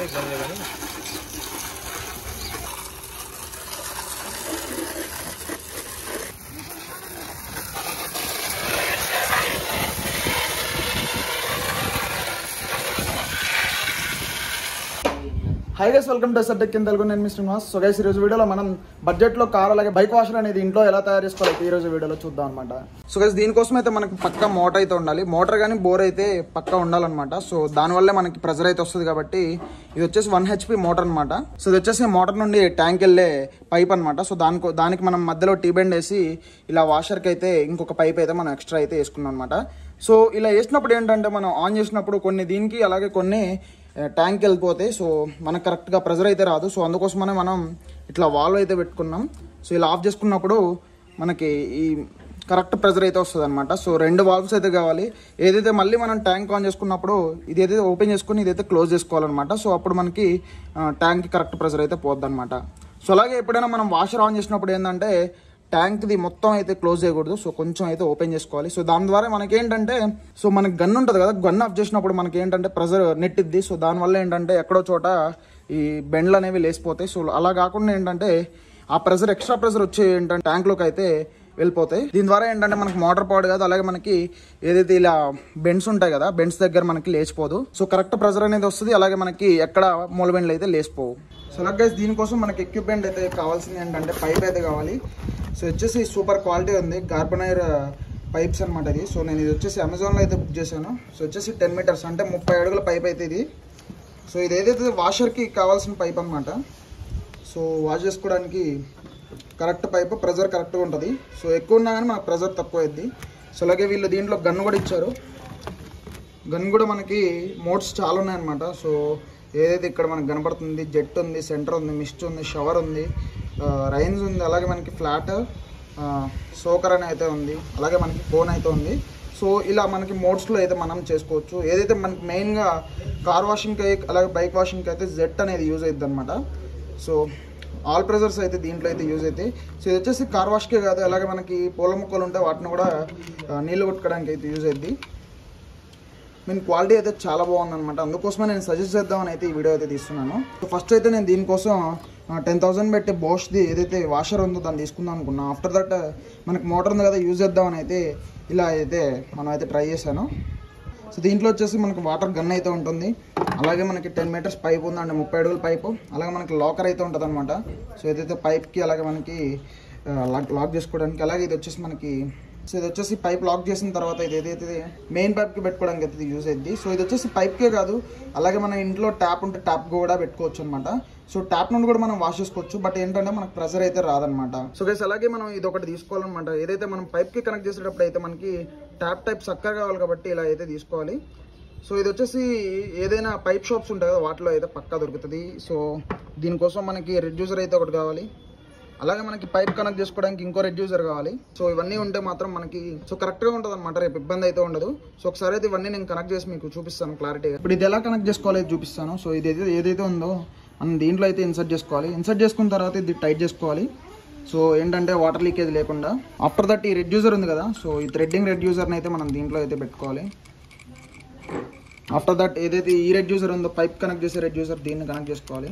ఇబ్బంది కానీ hi guys welcome to subject కింద తెలుగు నేను మీ శ్రీనివాస్ సో గైస్ ఈరోజు వీడియోలో మనం బడ్జెట్లో కార్ అలాగే బైక్ వాషర్ అనేది ఇంట్లో ఎలా తయారు చేసుకోవాలి ఈ రోజు వీడియోలో చూద్దాం అనమాట సో గైస్ దీనికోసం అయితే మనకి పక్క మోటార్ అయితే ఉండాలి మోటార్ కానీ బోర్ అయితే పక్క ఉండాలన్నమాట సో దానివల్లే మనకి ప్రెజర్ అయితే వస్తుంది కాబట్టి ఇది వచ్చేసి వన్ హెచ్పి మోటార్ అనమాట సో ఇది వచ్చేసి మోటార్ నుండి ట్యాంక్ వెళ్ళే పైప్ అనమాట సో దానికో దానికి మనం మధ్యలో టీ బెండ్ వేసి ఇలా వాషర్కి అయితే ఇంకొక పైప్ అయితే మనం ఎక్స్ట్రా అయితే వేసుకున్నాం అనమాట సో ఇలా వేసినప్పుడు ఏంటంటే మనం ఆన్ చేసినప్పుడు కొన్ని దీనికి అలాగే కొన్ని ట్యాంక్ వెళ్ళిపోతాయి సో మనకు కరెక్ట్గా ప్రెజర్ అయితే రాదు సో అందుకోసమనే మనం ఇట్లా వాల్వ్ అయితే పెట్టుకున్నాం సో ఇలా ఆఫ్ చేసుకున్నప్పుడు మనకి ఈ కరెక్ట్ ప్రెజర్ అయితే వస్తుంది అనమాట సో రెండు వాల్వ్స్ అయితే కావాలి ఏదైతే మళ్ళీ మనం ట్యాంక్ ఆన్ చేసుకున్నప్పుడు ఇది ఏదైతే ఓపెన్ చేసుకుని ఇదైతే క్లోజ్ చేసుకోవాలన్నమాట సో అప్పుడు మనకి ట్యాంక్ కరెక్ట్ ప్రెజర్ అయితే పోద్ది అనమాట సో అలాగే ఎప్పుడైనా మనం వాషర్ ఆన్ చేసినప్పుడు ఏంటంటే ట్యాంక్ది మొత్తం అయితే క్లోజ్ చేయకూడదు సో కొంచెం అయితే ఓపెన్ చేసుకోవాలి సో దాని ద్వారా మనకి ఏంటంటే సో మనకి గన్ ఉంటుంది కదా గన్ ఆఫ్ చేసినప్పుడు మనకి ఏంటంటే ప్రెజర్ నెట్టిద్ది సో దానివల్ల ఏంటంటే ఎక్కడో చోట ఈ బెండ్లు అనేవి లేసిపోతాయి సో అలా కాకుండా ఏంటంటే ఆ ప్రెజర్ ఎక్స్ట్రా ప్రెజర్ వచ్చి ఏంటంటే ట్యాంక్లోకి అయితే వెళ్ళిపోతాయి దీని ద్వారా ఏంటంటే మనకి మోటార్ పాడు కాదు అలాగే మనకి ఏదైతే ఇలా బెండ్స్ ఉంటాయి కదా బెండ్స్ దగ్గర మనకి లేచిపోదు సో కరెక్ట్ ప్రెజర్ అనేది వస్తుంది అలాగే మనకి ఎక్కడ మూల బెండ్లు అయితే లేచిపోవు సో అలాగే guys, దీనికోసం మనకి ఎక్విప్మెంట్ అయితే కావాల్సింది ఏంటంటే పైప్ అయితే కావాలి సో వచ్చేసి సూపర్ క్వాలిటీ ఉంది కార్బనైర్ పైప్స్ అనమాట ఇది సో నేను ఇది వచ్చేసి అమెజాన్లో అయితే బుక్ చేశాను సో వచ్చేసి టెన్ మీటర్స్ అంటే ముప్పై అడుగుల పైప్ అయితే ఇది సో ఇది ఏదైతే వాషర్కి కావాల్సిన పైప్ అనమాట సో వాష్ చేసుకోవడానికి కరెక్ట్ పైప్ ప్రెజర్ కరెక్ట్గా ఉంటుంది సో ఎక్కువ ఉన్నా కానీ మనకు ప్రెజర్ తక్కువ అయింది సో అలాగే వీళ్ళు దీంట్లో గన్ కూడా ఇచ్చారు గన్ కూడా మనకి మోడ్స్ చాలా ఉన్నాయన్నమాట సో ఏదైతే ఇక్కడ మనకు కనబడుతుంది జెట్ ఉంది సెంటర్ ఉంది మిస్ట్ ఉంది షవర్ ఉంది రైన్స్ ఉంది అలాగే మనకి ఫ్లాట్ సోకర్ అని అయితే ఉంది అలాగే మనకి ఫోన్ అయితే ఉంది సో ఇలా మనకి మోడ్స్లో అయితే మనం చేసుకోవచ్చు ఏదైతే మనకి మెయిన్గా కార్ వాషింగ్కి అలాగే బైక్ వాషింగ్కి అయితే జెట్ అనేది యూజ్ అవుతుంది అనమాట సో ఆల్ ప్రెజర్స్ అయితే దీంట్లో అయితే యూజ్ అవుతాయి సో ఇది వచ్చేసి కార్ వాష్కే కాదు అలాగే మనకి పూల మొక్కలు ఉంటే వాటిని కూడా ఆ, నీళ్ళు కొట్టుకోవడానికి అయితే యూజ్ అవుద్ది మీన్ క్వాలిటీ అయితే చాలా బాగుంది అనమాట అందుకోసమే నేను సజెస్ట్ చేద్దామని అయితే ఈ వీడియో అయితే తీస్తున్నాను సో ఫస్ట్ అయితే నేను దీనికోసం టెన్ థౌసండ్ పెట్టి బోష్ది ఏదైతే వాషర్ ఉందో దాన్ని తీసుకుందాం అనుకున్నా ఆఫ్టర్ దట్ మనకి మోటార్ ఉంది కదా యూజ్ చేద్దామని అయితే ఇలా అయితే మనం అయితే ట్రై చేశాను సో దీంట్లో వచ్చేసి మనకి వాటర్ గన్ అయితే ఉంటుంది అలాగే మనకి టెన్ మీటర్స్ పైప్ ఉందండి ముప్పై అడుగుల పైపు అలాగే మనకి లాకర్ అయితే ఉంటుంది అనమాట సో ఏదైతే పైప్కి అలాగే మనకి ఆ, లాక్ లాక్ చేసుకోవడానికి అలాగే ఇది వచ్చేసి మనకి సో ఇది వచ్చేసి పైప్ లాక్ చేసిన తర్వాత ఇది ఏదైతే మెయిన్ పైప్కి పెట్టుకోవడానికి అయితే ఇది యూజ్ అయింది సో ఇది వచ్చేసి పైప్కే కాదు అలాగే మన ఇంట్లో ట్యాప్ ఉంటే ట్యాప్ కూడా పెట్టుకోవచ్చు అనమాట సో ట్యాప్ నుండి కూడా మనం వాష్ చేసుకోవచ్చు బట్ ఏంటంటే మనకు ప్రెజర్ అయితే రాదనమాట సో గైస్ అలాగే మనం ఇది ఒకటి తీసుకోవాలన్నమాట ఏదైతే మనం పైప్కి కనెక్ట్ చేసేటప్పుడు అయితే మనకి ట్యాప్ టైప్ చక్కగా కావాలి కాబట్టి ఇలా అయితే తీసుకోవాలి సో ఇది వచ్చేసి ఏదైనా పైప్ షాప్స్ ఉంటాయి కదా వాటిలో అయితే పక్కా దొరుకుతుంది సో దీనికోసం మనకి రెడ్యూసర్ అయితే ఒకటి కావాలి అలాగే మనకి పైప్ కనెక్ట్ చేసుకోవడానికి ఇంకో రెడ్యూసర్ కావాలి సో ఇవన్నీ ఉంటే మాత్రం మనకి సో కరెక్ట్గా ఉంటుంది అనమాట రేపు ఇబ్బంది అయితే ఉండదు సో ఒకసారి అయితే ఇవన్నీ నేను కనెక్ట్ చేసి మీకు చూపిస్తాను క్లారిటీగా ఇప్పుడు ఇది ఎలా కనెక్ట్ చేసుకోవాలి ఇది చూపిస్తాను సో ఇది ఏదైతే ఏదైతే ఉందో మనం దీంట్లో అయితే ఇన్సర్ట్ చేసుకోవాలి ఇన్సర్ట్ చేసుకున్న తర్వాత ఇది టైట్ చేసుకోవాలి సో ఏంటంటే వాటర్ లీకేజ్ లేకుండా ఆఫ్టర్ దట్ ఈ రెడ్యూసర్ ఉంది కదా సో ఈ థ్రెడ్డింగ్ రెడ్యూసర్ని అయితే మనం దీంట్లో అయితే పెట్టుకోవాలి ఆఫ్టర్ దట్ ఏదైతే ఈ రెడ్యూసర్ ఉందో పైప్ కనెక్ట్ చేసే రెడ్యూసర్ దీన్ని కనెక్ట్ చేసుకోవాలి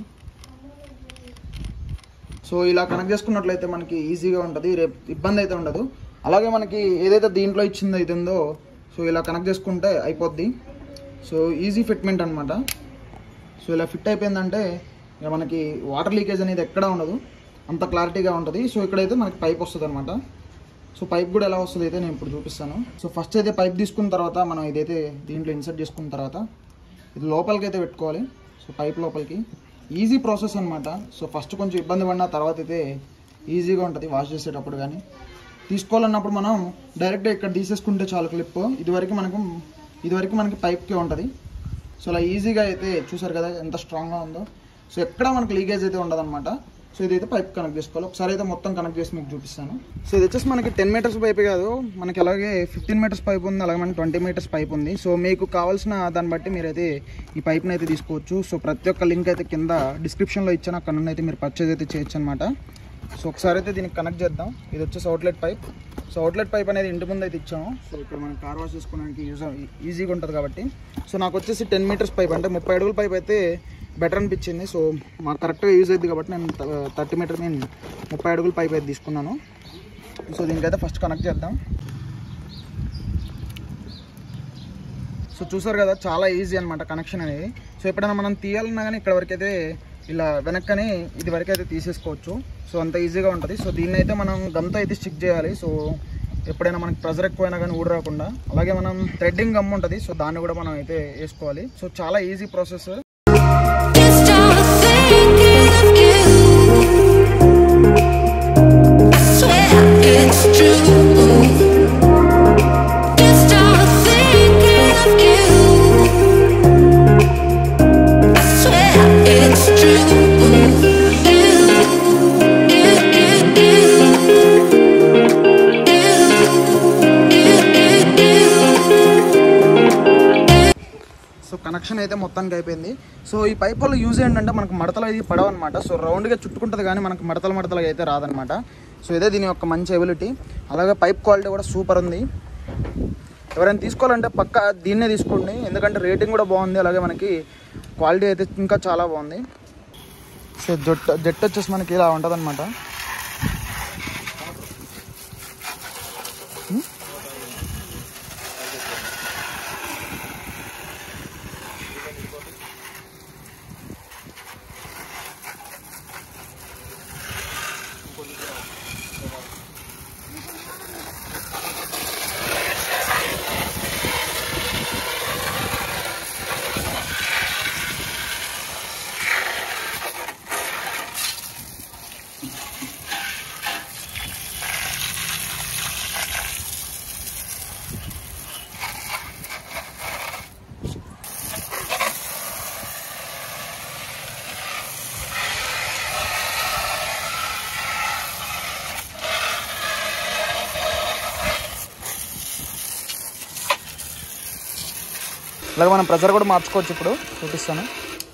సో ఇలా కనెక్ట్ చేసుకున్నట్లయితే మనకి ఈజీగా ఉంటుంది రేపు ఇబ్బంది అయితే ఉండదు అలాగే మనకి ఏదైతే దీంట్లో ఇచ్చిందో ఇది ఉందో సో ఇలా కనెక్ట్ చేసుకుంటే అయిపోద్ది సో ఈజీ ఫిట్మెంట్ అనమాట సో ఇలా ఫిట్ అయిపోయిందంటే ఇక మనకి వాటర్ లీకేజ్ అనేది ఎక్కడా ఉండదు అంత క్లారిటీగా ఉంటుంది సో ఇక్కడైతే మనకి పైప్ వస్తుంది అనమాట సో పైప్ కూడా ఎలా వస్తుంది అయితే నేను ఇప్పుడు చూపిస్తాను సో ఫస్ట్ అయితే పైప్ తీసుకున్న తర్వాత మనం ఇదైతే దీంట్లో ఇన్సర్ట్ చేసుకున్న తర్వాత ఇది లోపలికి అయితే పెట్టుకోవాలి సో పైప్ లోపలికి ఈజీ ప్రాసెస్ అనమాట సో ఫస్ట్ కొంచెం ఇబ్బంది పడిన తర్వాత అయితే ఈజీగా ఉంటుంది వాష్ చేసేటప్పుడు కానీ తీసుకోవాలన్నప్పుడు మనం డైరెక్ట్గా ఇక్కడ తీసేసుకుంటే చాలు క్లిప్ ఇదివరకు మనకు ఇదివరకు మనకి పైప్కే ఉంటుంది సో అలా ఈజీగా అయితే చూసారు కదా ఎంత స్ట్రాంగ్గా ఉందో సో ఎక్కడ మనకి లీకేజ్ అయితే ఉండదన్నమాట సో ఇదైతే పైప్ కనెక్ట్ చేసుకోవాలి ఒకసారి అయితే మొత్తం కనెక్ట్ చేసి మీకు చూపిస్తాను సో ఇది వచ్చేసి మనకి టెన్ మీటర్స్ పైప్ కాదు మనకి అలాగే ఫిఫ్టీన్ మీటర్స్ పైప్ ఉంది అలాగే మనకి ట్వంటీ మీటర్స్ పైప్ ఉంది సో మీకు కావాల్సిన దాన్ని బట్టి మీరైతే ఈ పైప్ని అయితే తీసుకోవచ్చు సో ప్రతి ఒక్క లింక్ అయితే కింద డిస్క్రిప్షన్లో ఇచ్చాను అక్కడ నుండి అయితే మీరు పర్చేజ్ అయితే చేయొచ్చు అనమాట సో ఒకసారి అయితే దీనికి కనెక్ట్ చేద్దాం ఇది వచ్చేసి outlet pipe so outlet pipe అనేది ఇంటి ముందు అయితే ఇచ్చాము సో ఇక్కడ మనం కార్ వాష్ చేసుకోవడానికి యూజ్ ఈజీగా ఉంటుంది కాబట్టి సో నాకు వచ్చేసి టెన్ మీటర్స్ పైప్ అంటే ముప్పై అడుగుల పైప్ అయితే బెటర్ అనిపించింది సో మాకు కరెక్ట్గా యూజ్ అయింది కాబట్టి నేను థర్టీ మీటర్ మీన్ ముప్పై అడుగులు పైప్ అయితే తీసుకున్నాను సో దీనికైతే ఫస్ట్ కనెక్ట్ చేద్దాం సో చూసారు కదా చాలా ఈజీ అనమాట కనెక్షన్ అనేది సో ఎప్పుడైనా మనం తీయాలన్నా కానీ ఇక్కడ వరకు అయితే ఇలా వెనక్కని ఇది వరకు అయితే తీసేసుకోవచ్చు సో అంత ఈజీగా ఉంటుంది సో దీన్ని అయితే మనం గమ్తో అయితే స్టిక్ చేయాలి సో ఎప్పుడైనా మనకి ప్రెజర్ ఎక్కువైనా కానీ ఊడి రాకుండా అలాగే మనం థ్రెడ్డింగ్ గమ్ ఉంటుంది సో దాన్ని కూడా మనం అయితే వేసుకోవాలి సో చాలా easy process Just start thinking of you. I swear it's true. Just start thinking of you. I swear it's true. You, you, you, you, you, you. So connection అయితే మొత్తానికి అయిపోయింది సో ఈ పైప్ వల్ల use ఏంటంటే మనకు మడతలు ఇది పడవు అనమాట సో రౌండ్గా చుట్టుకుంటుంది కానీ మనకు మడతలు మడతలు అయితే రాదనమాట సో ఇదే దీని యొక్క మంచి ఎబిలిటీ అలాగే పైప్ క్వాలిటీ కూడా సూపర్ ఉంది ఎవరైనా తీసుకోవాలంటే పక్క దీన్నే తీసుకోండి ఎందుకంటే రేటింగ్ కూడా బాగుంది అలాగే మనకి క్వాలిటీ అయితే ఇంకా చాలా బాగుంది సో జొట్ జెట్ వచ్చేసి మనకి ఇలా ఉంటుంది అనమాట అలాగే మనం ప్రెజర్ కూడా మార్చుకోవచ్చు ఇప్పుడు చూపిస్తాను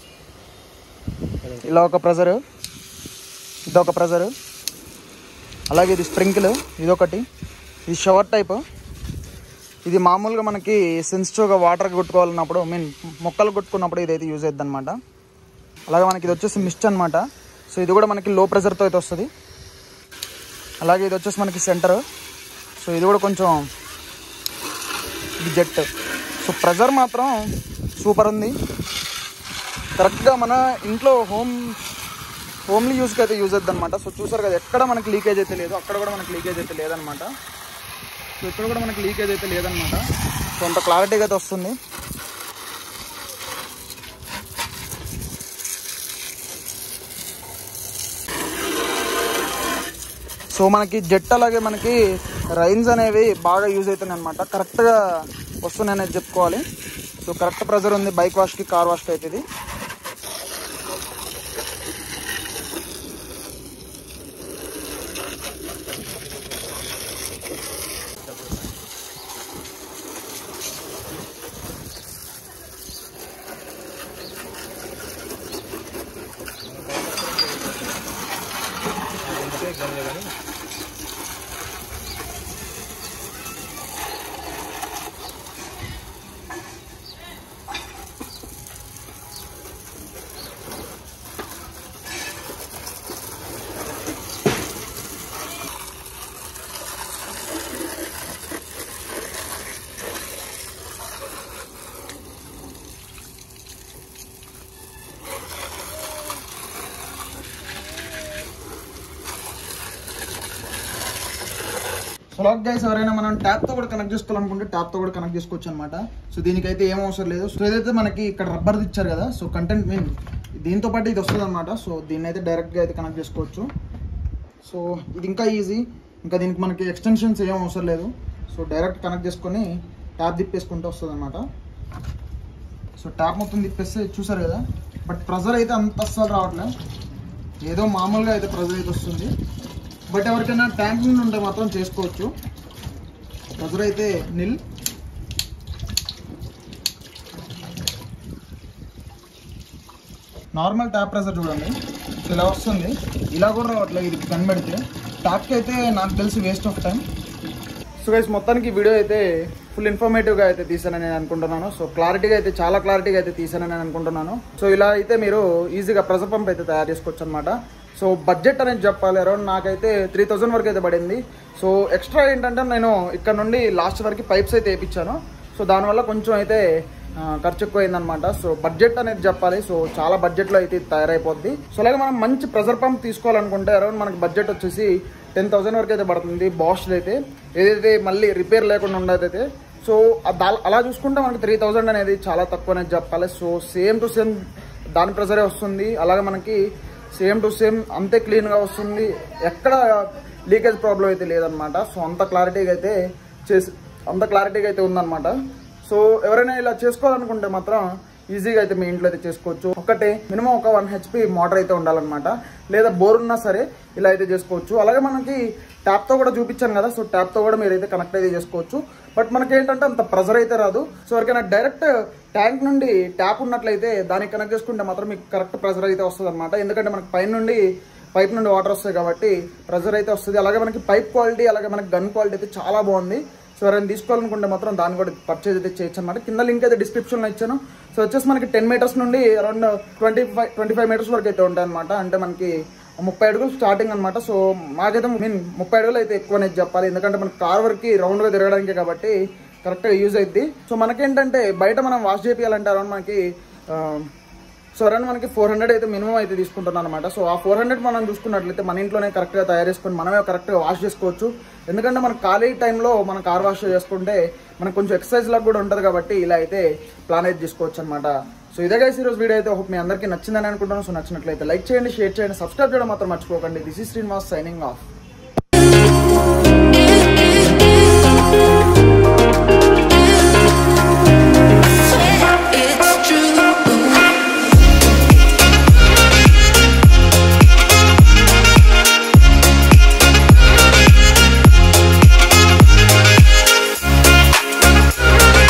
ఇలా ఒక ప్రెజర్ ఇదొక ప్రెజర్ అలాగే ఇది స్ప్రింకిల్ ఇదొకటి ఇది షవర్ టైప్ ఇది మామూలుగా మనకి సెన్సిటివ్గా వాటర్ కొట్టుకోవాలన్నప్పుడు మీన్ మొక్కలు కొట్టుకున్నప్పుడు ఇదైతే యూజ్ అవుతుంది అనమాట అలాగే మనకి ఇది వచ్చేసి మిస్ట్ అనమాట సో ఇది కూడా మనకి లో ప్రెజర్తో అయితే వస్తుంది అలాగే ఇది వచ్చేసి మనకి సెంటర్ సో ఇది కూడా కొంచెం ఇది జెట్ సో ప్రెజర్ మాత్రం సూపర్ ఉంది కరెక్ట్గా మన ఇంట్లో హోమ్ హోమ్లీ యూస్కి అయితే యూజ్ అవుతుంది అనమాట సో చూసారు కదా ఎక్కడ మనకి లీకేజ్ అయితే లేదు అక్కడ కూడా మనకి లీకేజ్ అయితే లేదనమాట సో ఇక్కడ కూడా మనకి లీకేజ్ అయితే లేదనమాట సో అంత క్లారిటీగా అయితే వస్తుంది సో మనకి జెట్ అలాగే మనకి రైన్స్ అనేవి బాగా యూజ్ అవుతున్నాయి అనమాట కరెక్ట్గా వస్తున్నాయి అనేది చెప్పుకోవాలి సో కరెక్ట్ ప్రెజర్ ఉంది బైక్ వాష్కి కార్ వాష్కి అయితే ఇది ఫ్లాగ్ గైస్ ఎవరైనా మనం ట్యాప్ తో కూడా కనెక్ట్ చేసుకోవాలనుకుంటే ట్యాప్ తో కూడా కనెక్ట్ చేసుకోవచ్చు అనమాట సో దీనికైతే ఏం అవసరం లేదు సో ఏదైతే మనకి ఇక్కడ రబ్బర్ ఇచ్చారు కదా సో కంటెంట్ మీన్ దీంతో పాటు ఇది వస్తుంది అనమాట సో దీన్ని అయితే డైరెక్ట్ గా అయితే కనెక్ట్ చేసుకోవచ్చు సో ఇది ఇంకా ఈజీ ఇంకా దీనికి మనకి ఎక్స్టెన్షన్స్ ఏం అవసరం లేదు సో డైరెక్ట్ కనెక్ట్ చేసుకొని ట్యాప్ తిప్పేసుకుంటూ వస్తుంది అనమాట సో ట్యాప్ మొత్తం తిప్పేస్తే చూసారు కదా బట్ ప్రెజర్ అయితే అంత అస్సలు రావట్లేదు ఏదో మామూలుగా అయితే ప్రెజర్ అయితే వస్తుంది బట్ ఎవరికైనా ట్యాంక్ నుండి ఉంటే మాత్రం చేసుకోవచ్చు ప్రెజర్ అయితే నిల్ నార్మల్ ట్యాప్ ప్రెజర్ చూడండి ఇలా వస్తుంది ఇలా కూడా రావట్లేదు ఇది కనబడితే ట్యాప్కి అయితే నాకు తెలిసి waste of time so guys మొత్తానికి వీడియో అయితే ఫుల్ ఇన్ఫర్మేటివ్గా అయితే తీసానని నేను అనుకుంటున్నాను సో క్లారిటీగా అయితే చాలా క్లారిటీగా అయితే తీసానని నేను అనుకుంటున్నాను సో ఇలా అయితే మీరు ఈజీగా ప్రెజర్ పంప్ అయితే తయారు చేసుకోవచ్చు అనమాట సో బడ్జెట్ అనేది చెప్పాలి అరౌండ్ నాకైతే త్రీ థౌజండ్ వరకు అయితే పడింది సో ఎక్స్ట్రా ఏంటంటే నేను ఇక్కడ నుండి లాస్ట్ వరకు పైప్స్ అయితే వేయించాను సో దానివల్ల కొంచెం అయితే ఆ, ఖర్చు ఎక్కువైందనమాట సో బడ్జెట్ అనేది చెప్పాలి సో చాలా బడ్జెట్లో అయితే ఇది తయారైపోద్ది సో అలాగే మనం మంచి ప్రెజర్ పంప్ తీసుకోవాలనుకుంటే అరౌండ్ మనకి బడ్జెట్ వచ్చేసి టెన్ థౌసండ్ వరకు అయితే పడుతుంది బాష్ అయితే ఏదైతే మళ్ళీ రిపేర్ లేకుండా ఉండేదైతే సో ఆ దా- అలా చూసుకుంటే మనకి త్రీ థౌజండ్ అనేది చాలా తక్కువ అనేది చెప్పాలి సో సేమ్ టు సేమ్ దాని ప్రెజరే వస్తుంది అలాగే మనకి సేమ్ టు సేమ్ అంతే క్లీన్గా వస్తుంది ఎక్కడ లీకేజ్ ప్రాబ్లం అయితే లేదనమాట సో అంత క్లారిటీగా అయితే చేసి అంత క్లారిటీగా అయితే ఉందన్నమాట సో ఎవరైనా ఇలా చేసుకోవాలనుకుంటే మాత్రం ఈజీగా అయితే మీ ఇంట్లో అయితే చేసుకోవచ్చు ఒకటే మినిమం ఒక వన్ హెచ్పి మోటార్ అయితే ఉండాలన్నమాట లేదా బోర్ ఉన్నా సరే ఇలా అయితే చేసుకోవచ్చు అలాగే మనకి ట్యాప్తో కూడా చూపించాను కదా సో ట్యాప్తో కూడా మీరు అయితే కనెక్ట్ అయితే చేసుకోవచ్చు బట్ మనకి ఏంటంటే అంత ప్రెజర్ అయితే రాదు సో ఎవరికైనా డైరెక్ట్ ట్యాంక్ నుండి ట్యాప్ ఉన్నట్లయితే దానికి కనెక్ట్ చేసుకుంటే మాత్రం మీకు కరెక్ట్ ప్రెజర్ అయితే వస్తుంది అనమాట ఎందుకంటే మనకి పైన నుండి పైప్ నుండి వాటర్ వస్తాయి కాబట్టి ప్రెజర్ అయితే వస్తుంది అలాగే మనకి పైప్ క్వాలిటీ అలాగే మనకి గన్ క్వాలిటీ అయితే చాలా బాగుంది సో ఎవరైనా తీసుకోవాలనుకుంటే మాత్రం దాన్ని కూడా పర్చేజ్ అయితే చేయొచ్చు అనమాట కింద లింక్ అయితే డిస్క్రిప్షన్లో ఇచ్చాను సో వచ్చేసి మనకి టెన్ మీటర్స్ నుండి around twenty five twenty five metres వరకు అయితే ఉంటాయి అనమాట అంటే మనకి ముప్పై అడుగులు స్టార్టింగ్ అనమాట సో మాకైతే మీన్ ముప్పై అడుగులు అయితే ఎక్కువ అనేది చెప్పాలి ఎందుకంటే మనకి కార్ వరకు రౌండ్గా తిరగడానికి కాబట్టి కరెక్ట్గా యూజ్ అవుద్ది సో మనకేంటంటే బయట మనం వాష్ చేయాలంటే అరౌండ్ మనకి ఆ, సో అరౌండ్ మనకి ఫోర్ హండ్రెడ్ అయితే మినిమం అయితే తీసుకుంటున్నాను అనమాట సో ఆ ఫోర్ హండ్రెడ్ మనం చూసుకున్నట్లయితే మన ఇంట్లోనే కరెక్ట్గా తయారు చేసుకొని మనమే కరెక్ట్గా వాష్ చేసుకోవచ్చు ఎందుకంటే మన ఖాళీ టైంలో మనం కార్ వాష్ చేసుకుంటే మనకు కొంచెం ఎక్సర్సైజ్ లాగా కూడా ఉంటుంది కాబట్టి ఇలా అయితే ప్లాన్ అయితే చేసుకోవచ్చు అనమాట సో ఇదే గైస్ ఈరోజు వీడియో అయితే హోప్ మీ అందరికీ నచ్చిందని అనుకుంటున్నాను సో నచ్చినట్లయితే లైక్ చేయండి షేర్ చేయండి సబ్స్క్రైబ్ చేయడం మాత్రం మర్చిపోకండి దిస్ ఈ శ్రీనివాస్ సైనింగ్ ఆఫ్